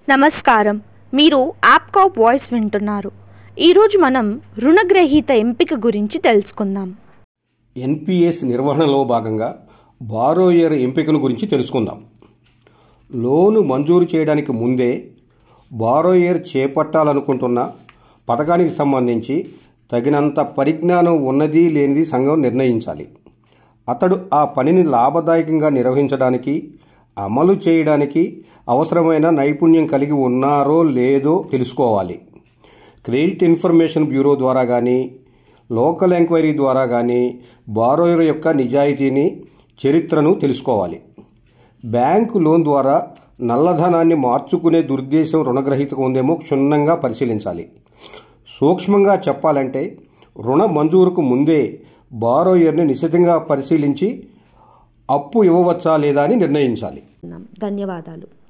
నమస్కారం మీరు యాప్కాప్ వాయిస్ వింటున్నారు ఈరోజు మనం రుణగ్రహీత ఎంపిక గురించి తెలుసుకుందాం ఎన్పిఎస్ నిర్వహణలో భాగంగా బారోయర్ ఎంపికను గురించి తెలుసుకుందాం లోను మంజూరు చేయడానికి ముందే బారోయర్ చేపట్టాలనుకుంటున్న పథకానికి సంబంధించి తగినంత పరిజ్ఞానం ఉన్నది లేనిది సంఘం నిర్ణయించాలి అతడు ఆ పనిని లాభదాయకంగా నిర్వహించడానికి అమలు చేయడానికి అవసరమైన నైపుణ్యం కలిగి ఉన్నారో లేదో తెలుసుకోవాలి క్రెడిట్ ఇన్ఫర్మేషన్ బ్యూరో ద్వారా కానీ లోకల్ ఎంక్వైరీ ద్వారా కానీ బారోయర్ యొక్క నిజాయితీని చరిత్రను తెలుసుకోవాలి బ్యాంకు లోన్ ద్వారా నల్లధనాన్ని మార్చుకునే దుర్దేశం రుణగ్రహీతకు ఉందేమో క్షుణ్ణంగా పరిశీలించాలి సూక్ష్మంగా చెప్పాలంటే రుణ మంజూరుకు ముందే బారోయర్ని నిశితంగా పరిశీలించి అప్పు ఇవ్వవచ్చా లేదా అని నిర్ణయించాలి ధన్యవాదాలు